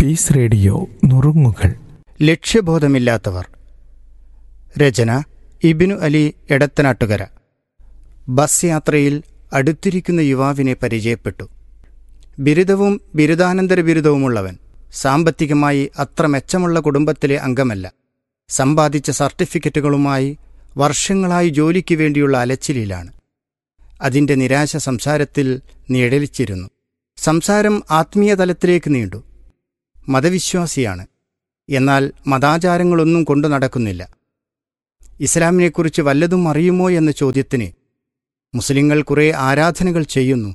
Piece radio നുറുങ്ങുകൾ ലക്ഷ്യബോധമില്ലാത്തവർ രചന ഇബിനു അലി എടത്തനാട്ടുകര ബസ് യാത്രയിൽ അടുത്തിരിക്കുന്ന യുവാവിനെ പരിചയപ്പെട്ടു ബിരുദവും ബിരുദാനന്തര ബിരുദവുമുള്ളവൻ സാമ്പത്തികമായി അത്ര മെച്ചമുള്ള കുടുംബത്തിലെ അംഗമല്ല സമ്പാദിച്ച സർട്ടിഫിക്കറ്റുകളുമായി വർഷങ്ങളായി ജോലിക്ക് വേണ്ടിയുള്ള അലച്ചിലിലാണ് അതിന്റെ നിരാശ സംസാരത്തിൽ നിഴലിച്ചിരുന്നു സംസാരം ആത്മീയ തലത്തിലേക്ക് നീണ്ടു മതവിശ്വാസിയാണ് എന്നാൽ മതാചാരങ്ങളൊന്നും കൊണ്ടു നടക്കുന്നില്ല ഇസ്ലാമിനെക്കുറിച്ച് വല്ലതും അറിയുമോ എന്ന ചോദ്യത്തിന് മുസ്ലിങ്ങൾ കുറേ ആരാധനകൾ ചെയ്യുന്നു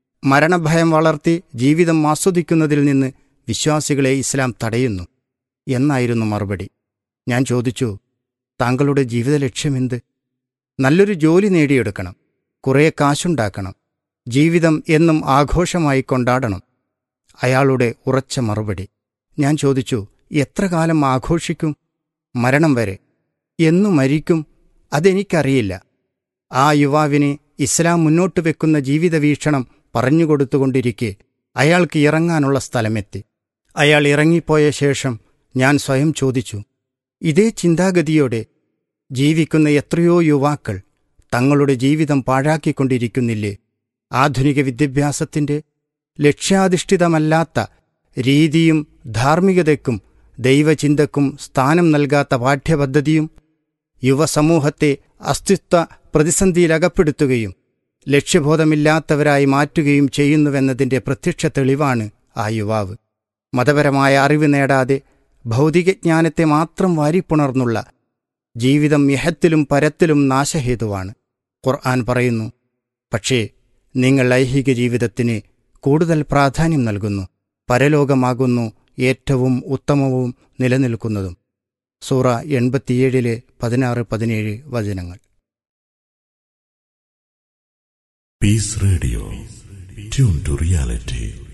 മരണഭയം വളർത്തി ജീവിതം ആസ്വദിക്കുന്നതിൽ നിന്ന് വിശ്വാസികളെ ഇസ്ലാം തടയുന്നു എന്നായിരുന്നു മറുപടി ഞാൻ ചോദിച്ചു താങ്കളുടെ ജീവിത ലക്ഷ്യമെന്ത് നല്ലൊരു ജോലി നേടിയെടുക്കണം കുറേ കാശുണ്ടാക്കണം ജീവിതം എന്നും ആഘോഷമായി കൊണ്ടാടണം അയാളുടെ ഉറച്ച മറുപടി ഞാൻ ചോദിച്ചു എത്ര കാലം ആഘോഷിക്കും മരണം വരെ എന്നു മരിക്കും അതെനിക്കറിയില്ല ആ യുവാവിനെ ഇസ്ലാം മുന്നോട്ട് വെക്കുന്ന ജീവിത വീക്ഷണം പറഞ്ഞുകൊടുത്തുകൊണ്ടിരിക്കെ അയാൾക്ക് ഇറങ്ങാനുള്ള സ്ഥലമെത്തി അയാൾ ഇറങ്ങിപ്പോയ ശേഷം ഞാൻ സ്വയം ചോദിച്ചു ഇതേ ചിന്താഗതിയോടെ ജീവിക്കുന്ന എത്രയോ യുവാക്കൾ തങ്ങളുടെ ജീവിതം പാഴാക്കിക്കൊണ്ടിരിക്കുന്നില്ലേ ആധുനിക വിദ്യാഭ്യാസത്തിന്റെ ലക്ഷ്യാധിഷ്ഠിതമല്ലാത്ത രീതിയും ധാർമ്മികതയ്ക്കും ദൈവചിന്തക്കും സ്ഥാനം നൽകാത്ത പാഠ്യപദ്ധതിയും യുവസമൂഹത്തെ അസ്തിത്വ പ്രതിസന്ധിയിലകപ്പെടുത്തുകയും ലക്ഷ്യബോധമില്ലാത്തവരായി മാറ്റുകയും ചെയ്യുന്നുവെന്നതിന്റെ പ്രത്യക്ഷ തെളിവാണ് ആ യുവാവ് മതപരമായ അറിവ് നേടാതെ ഭൗതികജ്ഞാനത്തെ മാത്രം വാരിപ്പുണർന്നുള്ള ജീവിതം യഹത്തിലും പരത്തിലും നാശഹേതുവാണ് ഖുർആൻ പറയുന്നു പക്ഷേ നിങ്ങൾ ഐഹിക ജീവിതത്തിന് കൂടുതൽ പ്രാധാന്യം നൽകുന്നു പരലോകമാകുന്നു ഏറ്റവും ഉത്തമവും നിലനിൽക്കുന്നതും സൂറ എൺപത്തിയേഴിലെ പതിനാറ് പതിനേഴ് വചനങ്ങൾ Peace Radio. Tune to reality.